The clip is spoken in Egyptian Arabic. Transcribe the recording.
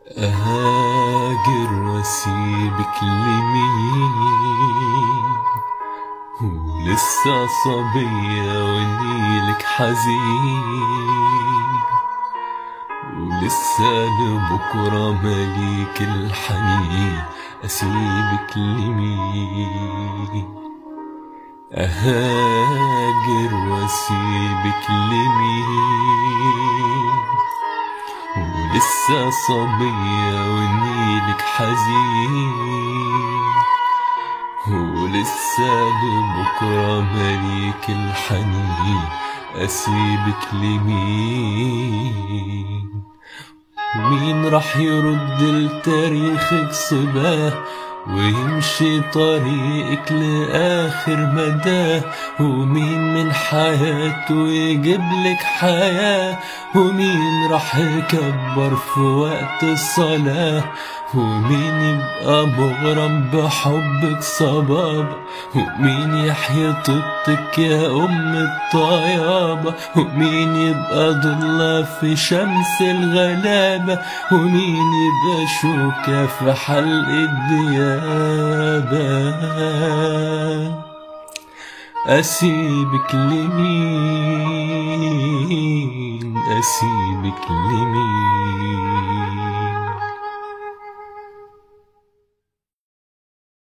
أهاجر وأسيبك لمين ولسه صبية ونيلك حزين ولسه لبكرة مليك الحنين أسيبك لمين أهاجر وأسيبك لمين ولسه صبية ونيلك حزين ولسه لبكرة مليك الحنين أسيبك لمين مين راح يرد لتاريخك صباه ويمشي طريقك لآخر مداه ومين من حياته يجيب لك حياة ومين راح يكبر في وقت الصلاة ومين يبقى مغرم بحبك صبابة ومين يحيي طيبتك يا أم الطيابة ومين يبقى ضلة في شمس الغلابة ومين يبقى شوكة في حلق الديابة أسيبك لمين أسيبك لمين